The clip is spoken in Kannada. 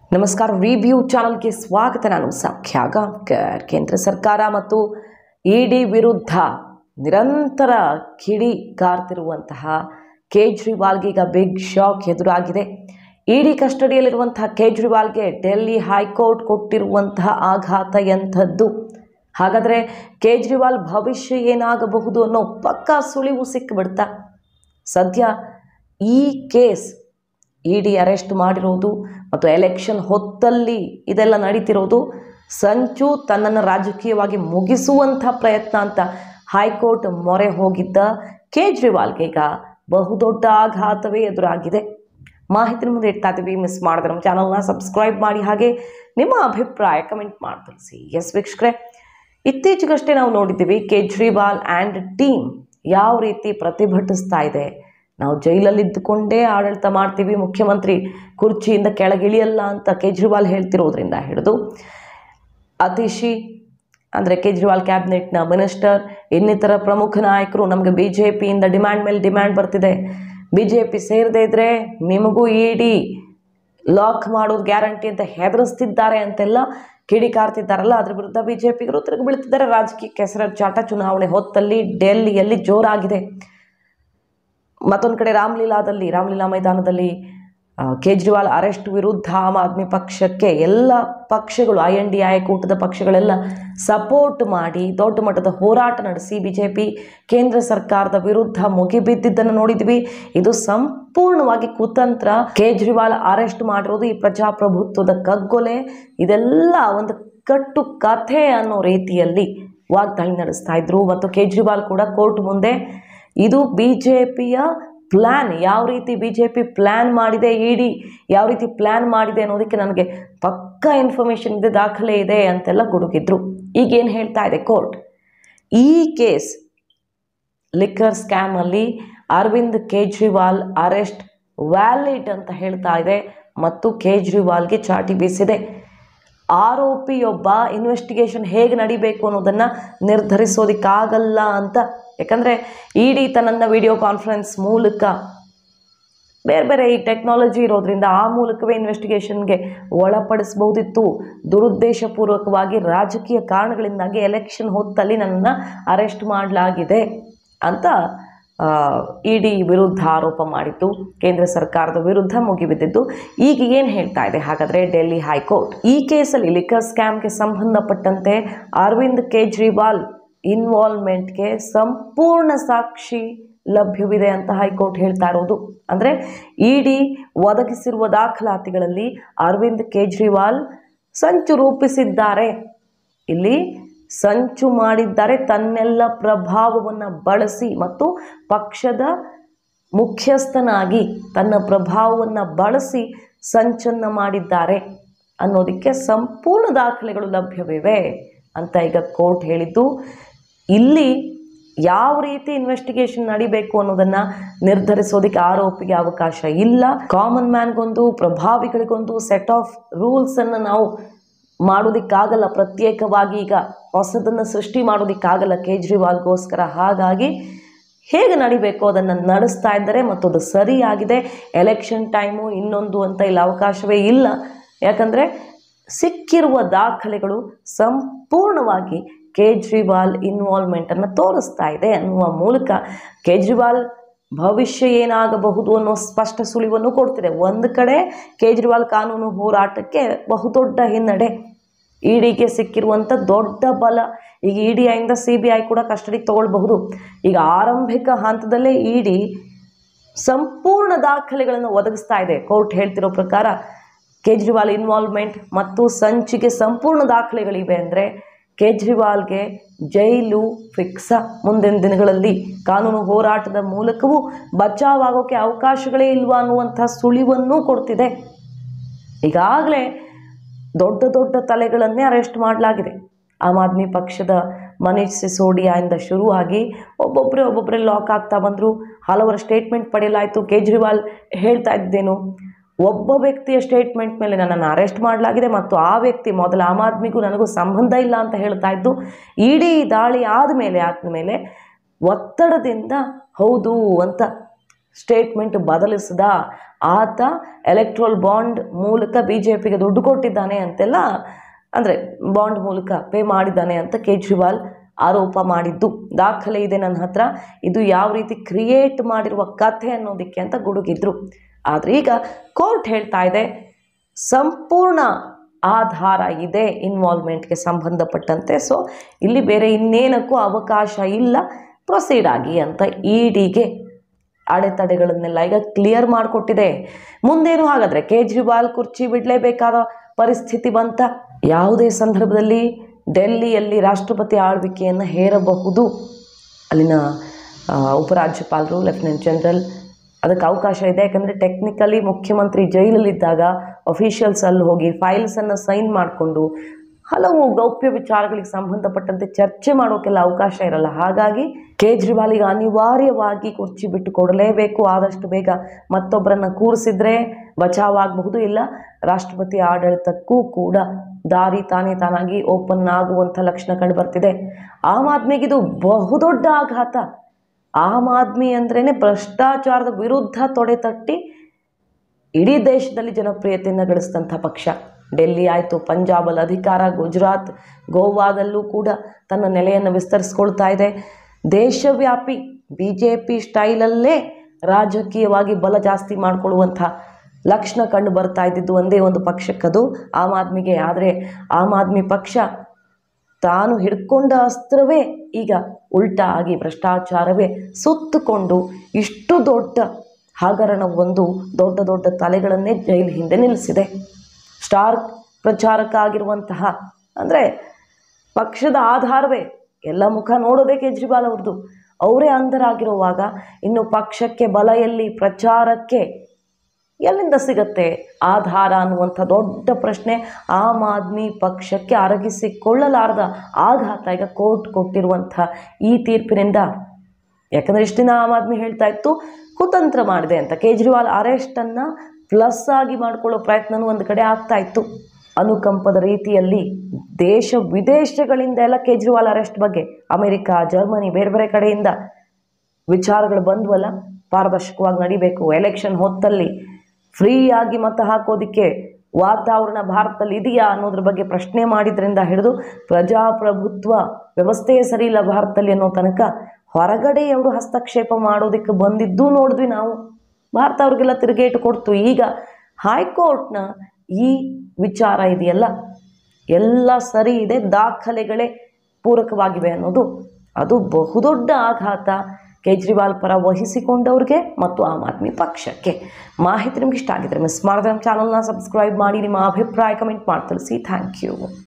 ನಮಸ್ಕಾರ ರಿವ್ಯೂ ಚಾನಲ್ಗೆ ಸ್ವಾಗತ ನಾನು ಸಖ್ಯ ಗಾಂವ್ಕರ್ ಕೇಂದ್ರ ಸರ್ಕಾರ ಮತ್ತು ಇಡಿ ವಿರುದ್ಧ ನಿರಂತರ ಕಿಡಿಕಾರ್ತಿರುವಂತಹ ಕೇಜ್ರಿವಾಲ್ಗೆ ಈಗ ಬಿಗ್ ಶಾಕ್ ಎದುರಾಗಿದೆ ಇಡಿ ಕಸ್ಟಡಿಯಲ್ಲಿರುವಂತಹ ಕೇಜ್ರಿವಾಲ್ಗೆ ಡೆಲ್ಲಿ ಹೈಕೋರ್ಟ್ ಕೊಟ್ಟಿರುವಂತಹ ಆಘಾತ ಎಂಥದ್ದು ಹಾಗಾದರೆ ಕೇಜ್ರಿವಾಲ್ ಭವಿಷ್ಯ ಏನಾಗಬಹುದು ಅನ್ನೋ ಪಕ್ಕಾ ಸುಳಿವು ಸಿಕ್ಕಿಬಿಡ್ತಾ ಸದ್ಯ ಈ ಕೇಸ್ ಇ ಡಿ ಅರೆಸ್ಟ್ ಮಾಡಿರೋದು ಮತ್ತು ಎಲೆಕ್ಷನ್ ಹೊತ್ತಲ್ಲಿ ಇದೆಲ್ಲ ನಡೀತಿರೋದು ಸಂಚು ತನ್ನನ್ನು ರಾಜಕೀಯವಾಗಿ ಮುಗಿಸುವಂಥ ಪ್ರಯತ್ನ ಅಂತ ಹೈಕೋರ್ಟ್ ಮೊರೆ ಹೋಗಿದ್ದ ಕೇಜ್ರಿವಾಲ್ಗೆ ಈಗ ಬಹುದೊಡ್ಡ ಆಘಾತವೇ ಎದುರಾಗಿದೆ ಮಾಹಿತಿ ಮುಂದೆ ಇಡ್ತಾ ಇದ್ದೀವಿ ಮಿಸ್ ಮಾಡಿದ್ರೆ ನಮ್ಮ ಚಾನಲ್ನ ಸಬ್ಸ್ಕ್ರೈಬ್ ಮಾಡಿ ಹಾಗೆ ನಿಮ್ಮ ಅಭಿಪ್ರಾಯ ಕಮೆಂಟ್ ಮಾಡಿ ತಿಳಿಸಿ ಎಸ್ ವೀಕ್ಷಕರೇ ಇತ್ತೀಚೆಗಷ್ಟೇ ನಾವು ನೋಡಿದ್ದೀವಿ ಕೇಜ್ರಿವಾಲ್ ಆ್ಯಂಡ್ ಟೀಮ್ ಯಾವ ರೀತಿ ಪ್ರತಿಭಟಿಸ್ತಾ ಇದೆ ನಾವು ಜೈಲಲ್ಲಿ ಇದ್ದುಕೊಂಡೇ ಆಡಳಿತ ಮಾಡ್ತೀವಿ ಮುಖ್ಯಮಂತ್ರಿ ಕುರ್ಚಿಯಿಂದ ಕೆಳಗಿಳಿಯಲ್ಲ ಅಂತ ಕೇಜ್ರಿವಾಲ್ ಹೇಳ್ತಿರೋದ್ರಿಂದ ಹಿಡಿದು ಅತಿಶಿ ಅಂದರೆ ಕೇಜ್ರಿವಾಲ್ ಕ್ಯಾಬಿನೆಟ್ನ ಮಿನಿಸ್ಟರ್ ಇನ್ನಿತರ ಪ್ರಮುಖ ನಾಯಕರು ನಮಗೆ ಬಿ ಜೆ ಪಿಯಿಂದ ಡಿಮ್ಯಾಂಡ್ ಮೇಲೆ ಡಿಮ್ಯಾಂಡ್ ಬರ್ತಿದೆ ಬಿ ಜೆ ಪಿ ಸೇರದೇ ಇದ್ದರೆ ನಿಮಗೂ ಇಡಿ ಲಾಕ್ ಮಾಡೋದು ಗ್ಯಾರಂಟಿ ಅಂತ ಹೆದರಿಸ್ತಿದ್ದಾರೆ ಅಂತೆಲ್ಲ ಕಿಡಿಕಾರ್ತಿದ್ದಾರಲ್ಲ ಅದ್ರ ವಿರುದ್ಧ ಬಿ ಜೆ ಪಿಗರು ತಿರುಗಿ ಬೀಳ್ತಿದ್ದಾರೆ ರಾಜಕೀಯ ಕೆಸರಾಟ ಚುನಾವಣೆ ಹೊತ್ತಲ್ಲಿ ಡೆಲ್ಲಿಯಲ್ಲಿ ಜೋರಾಗಿದೆ ಮತ್ತೊಂದು ಕಡೆ ರಾಮಲೀಲಾದಲ್ಲಿ ರಾಮಲೀಲಾ ಮೈದಾನದಲ್ಲಿ ಆ, ಕೇಜ್ರಿವಾಲ್ ಅರೆಸ್ಟ್ ವಿರುದ್ಧ ಆಮ್ ಆದ್ಮಿ ಪಕ್ಷಕ್ಕೆ ಎಲ್ಲ ಪಕ್ಷಗಳು ಐ ಎನ್ ಡಿ ಐ ಕೂಟದ ಪಕ್ಷಗಳೆಲ್ಲ ಸಪೋರ್ಟ್ ಮಾಡಿ ದೊಡ್ಡ ಮಟ್ಟದ ಹೋರಾಟ ನಡೆಸಿ ಬಿ ಜೆ ಪಿ ಕೇಂದ್ರ ಸರ್ಕಾರದ ವಿರುದ್ಧ ಮುಗಿಬಿದ್ದಿದ್ದನ್ನು ನೋಡಿದ್ವಿ ಇದು ಸಂಪೂರ್ಣವಾಗಿ ಕುತಂತ್ರ ಕೇಜ್ರಿವಾಲ್ ಅರೆಸ್ಟ್ ಮಾಡಿರೋದು ಈ ಪ್ರಜಾಪ್ರಭುತ್ವದ ಕಗ್ಗೊಲೆ ಇದೆಲ್ಲ ಒಂದು ಕಟ್ಟು ಕಥೆ ಅನ್ನೋ ರೀತಿಯಲ್ಲಿ ವಾಗ್ದಾಳಿ ನಡೆಸ್ತಾ ಇದ್ರು ಮತ್ತು ಕೇಜ್ರಿವಾಲ್ ಕೂಡ ಕೋರ್ಟ್ ಮುಂದೆ ಇದು ಬಿ ಜೆ ಪಿಯ ಪ್ಲ್ಯಾನ್ ಯಾವ ರೀತಿ ಬಿ ಜೆ ಪಿ ಪ್ಲ್ಯಾನ್ ಮಾಡಿದೆ ಇಡಿ ಯಾವ ರೀತಿ ಪ್ಲ್ಯಾನ್ ಮಾಡಿದೆ ಅನ್ನೋದಕ್ಕೆ ನನಗೆ ಪಕ್ಕಾ ಇನ್ಫಾರ್ಮೇಷನ್ ಇದೆ ದಾಖಲೆ ಇದೆ ಅಂತೆಲ್ಲ ಗುಡುಗಿದ್ರು ಈಗೇನು ಹೇಳ್ತಾ ಇದೆ ಕೋರ್ಟ್ ಈ ಕೇಸ್ ಲಿಕ್ಕರ್ ಸ್ಕ್ಯಾಮಲ್ಲಿ ಅರವಿಂದ್ ಕೇಜ್ರಿವಾಲ್ ಅರೆಸ್ಟ್ ವ್ಯಾಲಿಡ್ ಅಂತ ಹೇಳ್ತಾ ಇದೆ ಮತ್ತು ಕೇಜ್ರಿವಾಲ್ಗೆ ಚಾಟಿ ಬೀಸಿದೆ ಆರೋಪಿಯೊಬ್ಬ ಇನ್ವೆಸ್ಟಿಗೇಷನ್ ಹೇಗೆ ನಡಿಬೇಕು ಅನ್ನೋದನ್ನು ನಿರ್ಧರಿಸೋದಕ್ಕಾಗಲ್ಲ ಅಂತ ಯಾಕಂದರೆ ಇಡಿ ತನ್ನನ್ನು ವಿಡಿಯೋ ಕಾನ್ಫರೆನ್ಸ್ ಮೂಲಕ ಬೇರೆ ಬೇರೆ ಈ ಟೆಕ್ನಾಲಜಿ ಇರೋದ್ರಿಂದ ಆ ಮೂಲಕವೇ ಇನ್ವೆಸ್ಟಿಗೇಷನ್ಗೆ ಒಳಪಡಿಸ್ಬೋದಿತ್ತು ದುರುದ್ದೇಶಪೂರ್ವಕವಾಗಿ ರಾಜಕೀಯ ಕಾರಣಗಳಿಂದಾಗಿ ಎಲೆಕ್ಷನ್ ಹೊತ್ತಲ್ಲಿ ನನ್ನನ್ನು ಅರೆಸ್ಟ್ ಮಾಡಲಾಗಿದೆ ಅಂತ ಇಡಿ ವಿರುದ್ಧ ಆರೋಪ ಮಾಡಿತ್ತು ಕೇಂದ್ರ ಸರ್ಕಾರದ ವಿರುದ್ಧ ಮುಗಿಬಿದ್ದಿದ್ದು ಈಗ ಏನು ಹೇಳ್ತಾ ಇದೆ ಹಾಗಾದರೆ ಡೆಲ್ಲಿ ಹೈಕೋರ್ಟ್ ಈ ಕೇಸಲ್ಲಿ ಲಿಕ್ಕರ್ ಸ್ಕ್ಯಾಮ್ಗೆ ಸಂಬಂಧಪಟ್ಟಂತೆ ಅರವಿಂದ್ ಕೇಜ್ರಿವಾಲ್ ಇನ್ವಾಲ್ವ್ಮೆಂಟ್ಗೆ ಸಂಪೂರ್ಣ ಸಾಕ್ಷಿ ಲಭ್ಯವಿದೆ ಅಂತ ಹೈಕೋರ್ಟ್ ಹೇಳ್ತಾ ಇರೋದು ಅಂದರೆ ಇಡಿ ಒದಗಿಸಿರುವ ದಾಖಲಾತಿಗಳಲ್ಲಿ ಅರವಿಂದ್ ಕೇಜ್ರಿವಾಲ್ ಸಂಚು ರೂಪಿಸಿದ್ದಾರೆ ಇಲ್ಲಿ ಸಂಚು ಮಾಡಿದ್ದಾರೆ ತನ್ನೆಲ್ಲ ಪ್ರಭಾವವನ್ನು ಬಳಸಿ ಮತ್ತು ಪಕ್ಷದ ಮುಖ್ಯಸ್ಥನಾಗಿ ತನ್ನ ಪ್ರಭಾವವನ್ನು ಬಳಸಿ ಸಂಚನ್ನು ಮಾಡಿದ್ದಾರೆ ಅನ್ನೋದಕ್ಕೆ ಸಂಪೂರ್ಣ ದಾಖಲೆಗಳು ಲಭ್ಯವಿವೆ ಅಂತ ಈಗ ಕೋರ್ಟ್ ಹೇಳಿದ್ದು ಇಲ್ಲಿ ಯಾವ ರೀತಿ ಇನ್ವೆಸ್ಟಿಗೇಷನ್ ನಡಿಬೇಕು ಅನ್ನೋದನ್ನು ನಿರ್ಧರಿಸೋದಕ್ಕೆ ಆರೋಪಿಗೆ ಅವಕಾಶ ಇಲ್ಲ ಕಾಮನ್ ಮ್ಯಾನ್ಗೊಂದು ಪ್ರಭಾವಿಗಳಿಗೊಂದು ಸೆಟ್ ಆಫ್ ರೂಲ್ಸನ್ನು ನಾವು ಮಾಡೋದಕ್ಕಾಗಲ್ಲ ಪ್ರತ್ಯೇಕವಾಗಿ ಈಗ ಹೊಸದನ್ನು ಸೃಷ್ಟಿ ಮಾಡೋದಕ್ಕಾಗಲ್ಲ ಕೇಜ್ರಿವಾಲ್ಗೋಸ್ಕರ ಹಾಗಾಗಿ ಹೇಗೆ ನಡಿಬೇಕು ಅದನ್ನು ನಡೆಸ್ತಾ ಇದ್ದಾರೆ ಮತ್ತು ಅದು ಸರಿಯಾಗಿದೆ ಎಲೆಕ್ಷನ್ ಟೈಮು ಇನ್ನೊಂದು ಅಂತ ಇಲ್ಲಿ ಅವಕಾಶವೇ ಇಲ್ಲ ಯಾಕಂದರೆ ಸಿಕ್ಕಿರುವ ದಾಖಲೆಗಳು ಸಂಪೂರ್ಣವಾಗಿ ಕೇಜ್ರಿವಾಲ್ ಇನ್ವಾಲ್ವ್ಮೆಂಟನ್ನು ತೋರಿಸ್ತಾ ಇದೆ ಅನ್ನುವ ಮೂಲಕ ಕೇಜ್ರಿವಾಲ್ ಭವಿಷ್ಯ ಏನಾಗಬಹುದು ಅನ್ನೋ ಸ್ಪಷ್ಟ ಸುಳಿವನ್ನು ಕೊಡ್ತಿದೆ ಒಂದು ಕಡೆ ಕೇಜ್ರಿವಾಲ್ ಕಾನೂನು ಹೋರಾಟಕ್ಕೆ ಬಹುದೊಡ್ಡ ಹಿನ್ನಡೆ ಇಡಿಗೆ ಸಿಕ್ಕಿರುವಂಥ ದೊಡ್ಡ ಬಲ ಈಗ ಇ ಡಿ ಐಯಿಂದ ಸಿ ಬಿ ಐ ಕೂಡ ಕಸ್ಟಡಿಗೆ ತಗೊಳ್ಬಹುದು ಈಗ ಆರಂಭಿಕ ಹಂತದಲ್ಲೇ ಇಡಿ ಸಂಪೂರ್ಣ ದಾಖಲೆಗಳನ್ನು ಒದಗಿಸ್ತಾ ಇದೆ ಕೋರ್ಟ್ ಹೇಳ್ತಿರೋ ಪ್ರಕಾರ ಕೇಜ್ರಿವಾಲ್ ಇನ್ವಾಲ್ವ್ಮೆಂಟ್ ಮತ್ತು ಸಂಚಿಗೆ ಸಂಪೂರ್ಣ ದಾಖಲೆಗಳಿವೆ ಅಂದರೆ ಕೇಜ್ರಿವಾಲ್ಗೆ ಜೈಲು ಫಿಕ್ಸ ಮುಂದಿನ ದಿನಗಳಲ್ಲಿ ಕಾನೂನು ಹೋರಾಟದ ಮೂಲಕವೂ ಬಚಾವಾಗೋಕ್ಕೆ ಅವಕಾಶಗಳೇ ಇಲ್ವಾ ಅನ್ನುವಂಥ ಸುಳಿವನ್ನೂ ಕೊಡ್ತಿದೆ ಈಗಾಗಲೇ ದೊಡ್ಡ ದೊಡ್ಡ ತಲೆಗಳನ್ನೇ ಅರೆಸ್ಟ್ ಮಾಡಲಾಗಿದೆ ಆಮ್ ಆದ್ಮಿ ಪಕ್ಷದ ಮನೀಶ್ ಸಿಸೋಡಿಯಾಯಿಂದ ಶುರುವಾಗಿ ಒಬ್ಬೊಬ್ಬರೇ ಒಬ್ಬೊಬ್ಬರೇ ಲಾಕ್ ಆಗ್ತಾ ಬಂದರು ಹಲವರ ಸ್ಟೇಟ್ಮೆಂಟ್ ಪಡೆಯಲಾಯಿತು ಕೇಜ್ರಿವಾಲ್ ಹೇಳ್ತಾ ಇದ್ದೇನು ಒಬ್ಬ ವ್ಯಕ್ತಿಯ ಸ್ಟೇಟ್ಮೆಂಟ್ ಮೇಲೆ ನನ್ನನ್ನು ಅರೆಸ್ಟ್ ಮಾಡಲಾಗಿದೆ ಮತ್ತು ಆ ವ್ಯಕ್ತಿ ಮೊದಲ ಆಮ್ ಆದ್ಮಿಗೂ ನನಗೂ ಸಂಬಂಧ ಇಲ್ಲ ಅಂತ ಹೇಳ್ತಾ ಇದ್ದು ಇಡೀ ದಾಳಿ ಆದಮೇಲೆ ಆದಮೇಲೆ ಒತ್ತಡದಿಂದ ಹೌದು ಅಂತ ಸ್ಟೇಟ್ಮೆಂಟ್ ಬದಲಿಸಿದ ಆತ ಎಲೆಕ್ಟ್ರೋಲ್ ಬಾಂಡ್ ಮೂಲಕ ಬಿ ಜೆ ಪಿಗೆ ದುಡ್ಡು ಕೊಟ್ಟಿದ್ದಾನೆ ಅಂತೆಲ್ಲ ಅಂದರೆ ಬಾಂಡ್ ಮೂಲಕ ಪೇ ಮಾಡಿದ್ದಾನೆ ಅಂತ ಕೇಜ್ರಿವಾಲ್ ಆರೋಪ ಮಾಡಿದ್ದು ದಾಖಲೆ ಇದೆ ನನ್ನ ಹತ್ರ ಇದು ಯಾವ ರೀತಿ ಕ್ರಿಯೇಟ್ ಮಾಡಿರುವ ಕಥೆ ಅನ್ನೋದಕ್ಕೆ ಅಂತ ಗುಡುಗಿದ್ರು ಆದರೆ ಈಗ ಕೋರ್ಟ್ ಹೇಳ್ತಾ ಇದೆ ಸಂಪೂರ್ಣ ಆಧಾರ ಇದೆ ಇನ್ವಾಲ್ವ್ಮೆಂಟ್ಗೆ ಸಂಬಂಧಪಟ್ಟಂತೆ ಸೊ ಇಲ್ಲಿ ಬೇರೆ ಇನ್ನೇನಕ್ಕೂ ಅವಕಾಶ ಇಲ್ಲ ಪ್ರೊಸೀಡ್ ಆಗಿ ಅಂತ ಇ ಡಿಗೆ ಅಡೆತಡೆಗಳನ್ನೆಲ್ಲ ಈಗ ಕ್ಲಿಯರ್ ಮಾಡಿಕೊಟ್ಟಿದೆ ಮುಂದೇನು ಹಾಗಾದರೆ ಕೇಜ್ರಿವಾಲ್ ಕುರ್ಚಿ ಬಿಡಲೇಬೇಕಾದ ಪರಿಸ್ಥಿತಿ ಬಂತ ಯಾವುದೇ ಸಂದರ್ಭದಲ್ಲಿ ಡೆಲ್ಲಿಯಲ್ಲಿ ರಾಷ್ಟ್ರಪತಿ ಆಳ್ವಿಕೆಯನ್ನು ಹೇರಬಹುದು ಅಲ್ಲಿನ ಆ, ಉಪರಾಜ್ಯಪಾಲರು ಲೆಫ್ಟಿನೆಂಟ್ ಜನರಲ್ ಅದಕ್ಕೆ ಅವಕಾಶ ಇದೆ ಯಾಕಂದರೆ ಟೆಕ್ನಿಕಲಿ ಮುಖ್ಯಮಂತ್ರಿ ಜೈಲಲ್ಲಿದ್ದಾಗ ಅಫಿಷಿಯಲ್ಸ್ ಅಲ್ಲಿ ಹೋಗಿ ಫೈಲ್ಸನ್ನು ಸೈನ್ ಮಾಡಿಕೊಂಡು ಹಲವು ಗೌಪ್ಯ ವಿಚಾರಗಳಿಗೆ ಸಂಬಂಧಪಟ್ಟಂತೆ ಚರ್ಚೆ ಮಾಡೋಕ್ಕೆಲ್ಲ ಅವಕಾಶ ಇರಲ್ಲ ಹಾಗಾಗಿ ಕೇಜ್ರಿವಾಲಿಗೆ ಅನಿವಾರ್ಯವಾಗಿ ಕುರ್ಚಿ ಬಿಟ್ಟು ಕೊಡಲೇಬೇಕು ಆದಷ್ಟು ಬೇಗ ಮತ್ತೊಬ್ಬರನ್ನ ಕೂರಿಸಿದ್ರೆ ಬಚಾವಾಗಬಹುದು ಇಲ್ಲ ರಾಷ್ಟ್ರಪತಿ ಆಡಳಿತಕ್ಕೂ ಕೂಡ ದಾರಿ ತಾನೇ ತಾನಾಗಿ ಓಪನ್ ಆಗುವಂಥ ಲಕ್ಷಣ ಕಂಡು ಬರ್ತಿದೆ ಆಮ್ ಆದ್ಮಿಗಿದು ಬಹುದೊಡ್ಡ ಆಘಾತ ಆಮ್ ಆದ್ಮಿ ಅಂದ್ರೇ ಭ್ರಷ್ಟಾಚಾರದ ವಿರುದ್ಧ ತೊಡೆ ತಟ್ಟಿ ಇಡೀ ದೇಶದಲ್ಲಿ ಜನಪ್ರಿಯತೆಯನ್ನು ಗಳಿಸಿದಂಥ ಪಕ್ಷ ಡೆಲ್ಲಿ ಆಯಿತು ಪಂಜಾಬಲ್ಲಿ ಅಧಿಕಾರ ಗುಜರಾತ್ ಗೋವಾದಲ್ಲೂ ಕೂಡ ತನ್ನ ನೆಲೆಯನ್ನು ವಿಸ್ತರಿಸ್ಕೊಳ್ತಾ ಇದೆ ದೇಶವ್ಯಾಪಿ ಬಿ ಜೆ ಪಿ ಸ್ಟೈಲಲ್ಲೇ ರಾಜಕೀಯವಾಗಿ ಬಲ ಜಾಸ್ತಿ ಮಾಡಿಕೊಳ್ಳುವಂಥ ಲಕ್ಷಣ ಕಂಡು ಬರ್ತಾ ಇದ್ದಿದ್ದು ಒಂದೇ ಒಂದು ಪಕ್ಷಕ್ಕದು ಆಮ್ ಆದ್ಮಿಗೆ ಆದರೆ ಆಮ್ ಆದ್ಮಿ ಪಕ್ಷ ತಾನು ಹಿಡ್ಕೊಂಡ ಅಸ್ತ್ರವೇ ಈಗ ಉಲ್ಟಾ ಆಗಿ ಭ್ರಷ್ಟಾಚಾರವೇ ಸುತ್ತುಕೊಂಡು ಇಷ್ಟು ದೊಡ್ಡ ಹಗರಣವೊಂದು ದೊಡ್ಡ ದೊಡ್ಡ ತಲೆಗಳನ್ನೇ ಜೈಲು ಹಿಂದೆ ನಿಲ್ಲಿಸಿದೆ ಸ್ಟಾರ್ ಪ್ರಚಾರಕ ಆಗಿರುವಂತಹ ಅಂದರೆ ಪಕ್ಷದ ಆಧಾರವೇ ಎಲ್ಲ ಮುಖ ನೋಡೋದೇ ಕೇಜ್ರಿವಾಲ್ ಅವ್ರದ್ದು ಅವರೇ ಅಂಧರಾಗಿರುವಾಗ ಇನ್ನು ಪಕ್ಷಕ್ಕೆ ಬಲ ಎಲ್ಲಿ ಪ್ರಚಾರಕ್ಕೆ ಎಲ್ಲಿಂದ ಸಿಗತ್ತೆ ಆಧಾರ ಅನ್ನುವಂಥ ದೊಡ್ಡ ಪ್ರಶ್ನೆ ಆಮ್ ಆದ್ಮಿ ಪಕ್ಷಕ್ಕೆ ಅರಗಿಸಿಕೊಳ್ಳಲಾರದ ಆಘಾತ ಈಗ ಕೋರ್ಟ್ ಕೊಟ್ಟಿರುವಂಥ ಈ ತೀರ್ಪಿನಿಂದ ಯಾಕಂದರೆ ಇಷ್ಟು ದಿನ ಆಮ್ ಆದ್ಮಿ ಹೇಳ್ತಾ ಇತ್ತು ಕುತಂತ್ರ ಮಾಡಿದೆ ಅಂತ ಕೇಜ್ರಿವಾಲ್ ಅರೆಸ್ಟನ್ನು ಪ್ಲಸ್ ಆಗಿ ಮಾಡಿಕೊಳ್ಳೋ ಪ್ರಯತ್ನನೂ ಒಂದು ಕಡೆ ಆಗ್ತಾ ಇತ್ತು ಅನುಕಂಪದ ರೀತಿಯಲ್ಲಿ ದೇಶ ವಿದೇಶಗಳಿಂದ ಎಲ್ಲ ಕೇಜ್ರಿವಾಲ್ ಅರೆಸ್ಟ್ ಬಗ್ಗೆ ಅಮೆರಿಕ ಜರ್ಮನಿ ಬೇರೆ ಬೇರೆ ಕಡೆಯಿಂದ ವಿಚಾರಗಳು ಬಂದ್ವಲ್ಲ ಪಾರದರ್ಶಕವಾಗಿ ನಡಿಬೇಕು ಎಲೆಕ್ಷನ್ ಹೊತ್ತಲ್ಲಿ ಫ್ರೀಯಾಗಿ ಮತ ಹಾಕೋದಕ್ಕೆ ವಾತಾವರಣ ಭಾರತದಲ್ಲಿ ಇದೆಯಾ ಅನ್ನೋದ್ರ ಬಗ್ಗೆ ಪ್ರಶ್ನೆ ಮಾಡಿದ್ರಿಂದ ಹಿಡಿದು ಪ್ರಜಾಪ್ರಭುತ್ವ ವ್ಯವಸ್ಥೆಯೇ ಸರಿ ಇಲ್ಲ ಭಾರತದಲ್ಲಿ ಅನ್ನೋ ತನಕ ಹೊರಗಡೆ ಅವರು ಹಸ್ತಕ್ಷೇಪ ಮಾಡೋದಕ್ಕೆ ಬಂದಿದ್ದು ನೋಡಿದ್ವಿ ನಾವು ಭಾರತ ಅವ್ರಿಗೆಲ್ಲ ತಿರುಗೇಟು ಕೊಡ್ತು ಈಗ ಹೈಕೋರ್ಟ್ನ ಈ ವಿಚಾರ ಇದೆಯಲ್ಲ ಎಲ್ಲ ಸರಿ ಇದೆ ದಾಖಲೆಗಳೇ ಪೂರಕವಾಗಿವೆ ಅನ್ನೋದು ಅದು ಬಹುದೊಡ್ಡ ಆಘಾತ ಕೇಜ್ರಿವಾಲ್ ಪರ ವಹಿಸಿಕೊಂಡವ್ರಿಗೆ ಮತ್ತು ಆಮ್ ಆದ್ಮಿ ಪಕ್ಷಕ್ಕೆ ಮಾಹಿತಿ ನಿಮ್ಗೆ ಇಷ್ಟ ಆಗಿದ್ರೆ ಮಿಸ್ ಮಾಡಿದ್ರೆ ನಮ್ಮ ಚಾನಲ್ನ ಸಬ್ಸ್ಕ್ರೈಬ್ ಮಾಡಿ ನಿಮ್ಮ ಅಭಿಪ್ರಾಯ ಕಮೆಂಟ್ ಮಾಡಿ ತಿಳಿಸಿ ಥ್ಯಾಂಕ್ ಯು